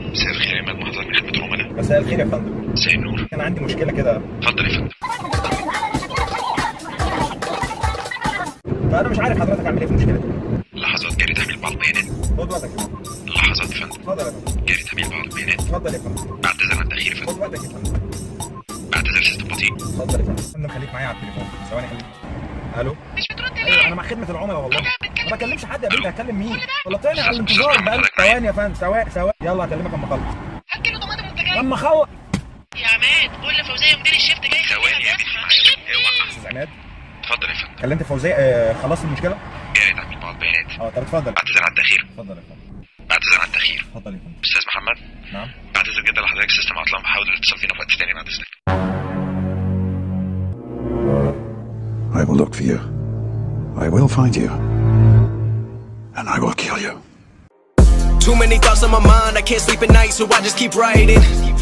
مساء الخير يا عماد محضر من خدمة العملاء مساء الخير يا فندم مساء النور كان عندي مشكله كده اتفضل يا فندم فانا مش عارف حضرتك اعمل ايه في المشكله دي لحظات جاري تحميل بعض البيانات خد وقتك يا فندم لحظات يا فندم اتفضل يا فندم جاري تحميل بعض البيانات اتفضل يا فندم بعتذر عن التأخير يا خد فندم وقتك يا فندم بعتذر سيستم بطيء اتفضل يا فندم فندم خليك معايا على التليفون ثواني خليك الو مش بترد ايوه ليه؟ انا مع خدمه العملاء والله أنا بتكلم ما بكلمش حد يا بنتي هكلم مين كل ده؟ ولا طلعني على الانتظار بقالي ثواني يا فندم ثواني ثواني يلا هكلمك اما اخلص هات كيلو طماطم وانت جاي لما اخلص يا عماد قول لفوزيه مدير الشفت جاي ثواني يا بنتي معايا اوعى استاذ عماد اتفضل يا فندم كلمت فوزيه آه خلصت المشكله جاري تحميل بعض البيانات اه طب اتفضل بعتذر عن التأخير اتفضل يا فندم بعتذر عن التأخير اتفضل يا فندم أستاذ محمد نعم بعتذر جدا لحضرتك سيستم عطلان بحاول الاتصال بينا في وقت تاني بعد إذنك I will look for you. I will find you. And I will kill you. Too many thoughts on my mind, I can't sleep at night, so I just keep writing.